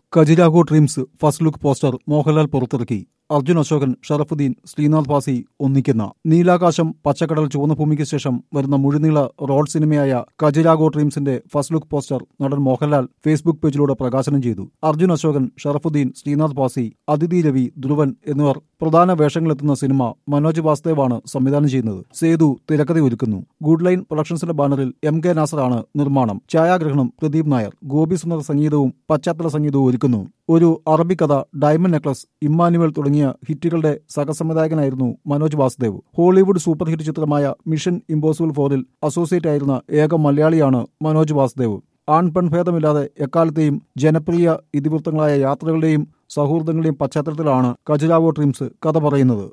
Khajuraho Dreams first look poster Mohanlal പുറത്തിറക്കി അർജുൻ അശോകൻ ഷറഫുദ്ദീൻ ശ്രീനാഥ് ഭാസി ഒന്നിക്കുന്ന നീലാകാശം പച്ചക്കടൽ ചുവന്ന ഭൂമിക്ക് ശേഷം വരുന്ന മുഴുനീള റോഡ് സിനിമയായ ഖജുരാഹോ ഡ്രീംസിന്റെ ഫസ്റ്റ് ലുക്ക് പോസ്റ്റർ നടൻ മോഹൻലാൽ ഫേസ്ബുക്ക് പേജിലൂടെ പ്രകാശനം ചെയ്തു അർജുൻ അശോകൻ ഷറഫുദ്ദീൻ ശ്രീനാഥ് ഭാസി അതിഥി രവി ധ്രുവൻ എന്നിവർ പ്രധാന വേഷങ്ങളെത്തുന്ന സിനിമ മനോജ് വാസ്തേവാണ് സംവിധാനം ചെയ്യുന്നത് സേതു തിരക്കഥ ഒരുക്കുന്നു ഗുഡ് ലൈൻ പ്രൊഡക്ഷൻസിന്റെ ബാനറിൽ എം കെ നാസറാണ് നിർമ്മാണം ഛായാഗ്രഹണം പ്രദീപ് നായർ ഗോപി സുന്ദർ സംഗീതവും പശ്ചാത്തല സംഗീതവും ഒരുക്കുന്നു ഒരു അറബി കഥ ഡയമണ്ട് നെക്ലസ് ഇമ്മാനുവൽ തുടങ്ങിയ ഹിറ്റുകളുടെ സഹസംവിധായകനായിരുന്നു Manoj Vasudev Hollywood super hit ചിത്രമായ മിഷൻ ഇമ്പോസിബിൾ ഫോറിൽ അസോസിയേറ്റ് ആയിരുന്ന ഏക മലയാളിയാണ് മനോജ് വാസുദേവ് ആൺ പെൺഭേദമില്ലാതെ എക്കാലത്തെയും ജനപ്രിയ ഇതിവൃത്തങ്ങളായ യാത്രകളുടെയും സൗഹൃദങ്ങളുടെയും പശ്ചാത്തലത്തിലാണ് ഖജുരാവോ ഡ്രീംസ് കഥ പറയുന്നത്